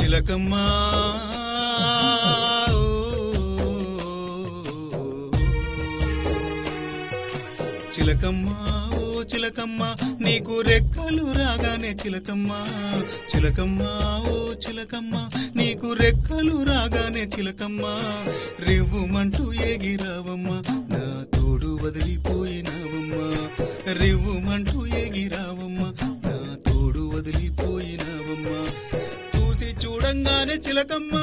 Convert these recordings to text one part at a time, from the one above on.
చిలకమ్మా చిలకమ్మా ఓ చిలకమ్మ నీకు రెక్కలు రాగానే చిలకమ్మా చిలకమ్మా ఓ చిలకమ్మ నీకు రెక్కలు రాగానే చిలకమ్మా రివ్వుమంటూ ఎగిరావమ్మా నా తోడు వదిలిపోయినావమ్మా రివ్వుమంటూ ఎగిరావమ్మా నా తోడు వదిలిపోయినావమ్మా చూసి చూడంగానే చిలకమ్మా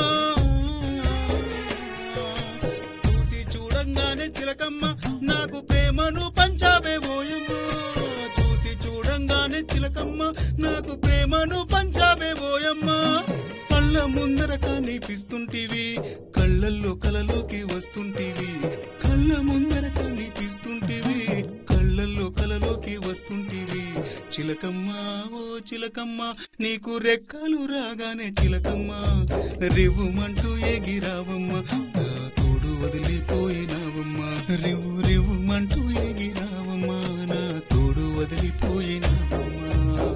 చూసి చూడంగానే చిలకమ్మ నాకు ప్రేమను పంచావే ఓయమ్మ చూసి చూడంగానే చిలకమ్మ నాకు ప్రేమను పంచావే ఓయమ్మ కళ్ళ ముందర కనిపిస్తుంటివి కళ్ళల్లో కలలోకి వస్తుంటివి కళ్ళ ముందర కనిపిస్తుంటివి కళ్ళల్లో కలలోకి వస్తుంటివి చిలకమ్మ ఓ చిలకమ్మ నీకు రెక్కలు రాగానే చిలకమ్మ రివ్వుమంటూ ఎగిరావమ్మ నా తోడు వదిలిపోయినావమ్మా రివ్వు రివ్వుమంటూ ఎగిరావమ్మా నా తోడు వదిలిపోయినావమ్మా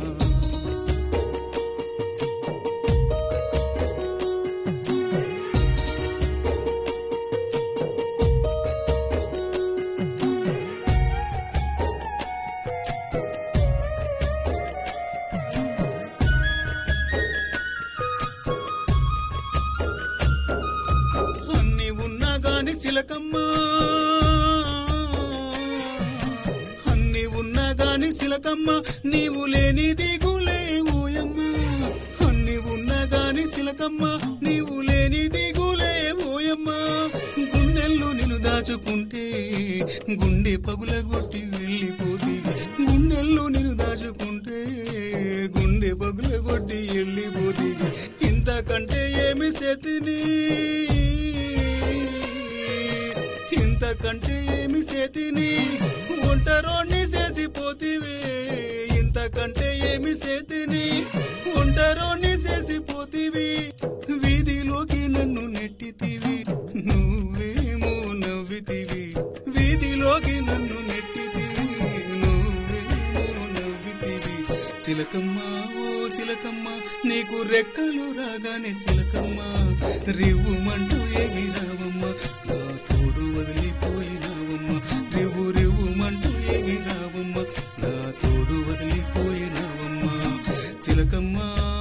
అన్ని ఉన్నా గాని సిలకమ్మా అన్ని ఉన్నా గాని సిలకమ్మ నీవు లేని దిగులే ఓయమ్మ అన్ని ఉన్నా గాని సిలకమ్మ నీవు లేని దిగులే ఓయమ్మ గుండెల్లో నిన్ను దాచుకుంటే గుండె పగులగొట్టి వెళ్ళిపోతీవి గుండెల్లో నిన్ను దాచుకుంటే గుండె పగులగొట్టి వెళ్ళిపోతీవి ఇంతకంటే ఏమి చేతిని ఇంతకంటే ఏమి చేతిని ఒంటరోణ్ణి చేసిపోతివే ఇంతకంటే ఏమి చేతిని ఒంటరోణ్ణి చేసిపోతివి వీధిలోకి నన్ను నెట్టితివి నువ్వేమో నవ్వితివి వీధిలోకి నన్ను నెట్టితివి నువ్వేమో నవ్వితివి చిలకమ్మ ఓ చిలకమ్మ నీకు రెక్కలు రాగానే చిలకమ్మ రివ్వుమంటూ ఎగిరావమ్మ నా తోడు వదిలిపోయినావమ్మ రివ్వు రివ్వుమంటూ ఎగిరావమ్మ నా తోడు వదిలిపోయినావమ్మ చిలకమ్మ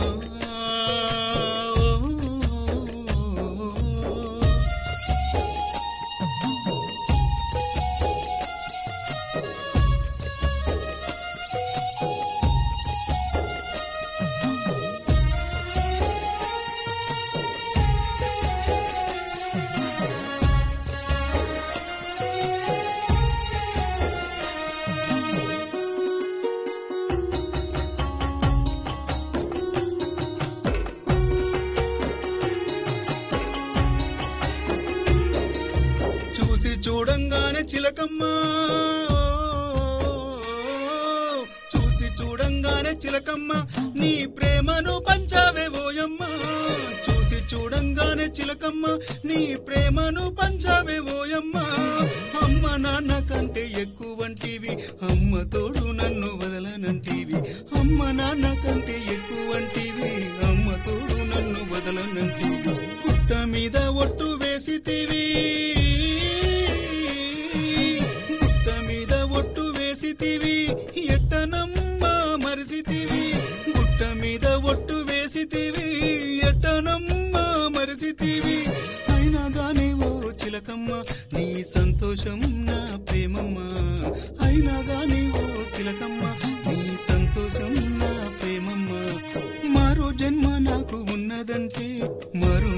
చూసి చూడంగానే చిలకమ్మ చూసి చూడంగానే చిలకమ్మ నీ ప్రేమను పంచావే ఓయమ్మ చూసి చూడంగానే చిలకమ్మ నీ ప్రేమను పంచావే ఓయమ్మ అమ్మ నాన్న కంటే ఎక్కువంటివి అమ్మ తోడు నన్ను వదలనంటివి అమ్మ నాన్న కంటే ఎక్కువంటివి అమ్మ తోడు నన్ను వదలనంటివి పుట్ట మీద ఒట్టు వేసితివి పుట్ట మీద ఒట్టు వేసితివి ఎట్టనమ్మా మరిసితివి గుట్ట మీద ఒట్టు వేసితివి ఎట్టనమ్మా మరిసితివి అయినా గానీ ఓ చిలకమ్మ నీ సంతోషం నా ప్రేమమ్మ అయినా గానీ ఓ చిలకమ్మ నీ సంతోషం నా ప్రేమమ్మ మరో జన్మ నాకు ఉన్నదంటే మరో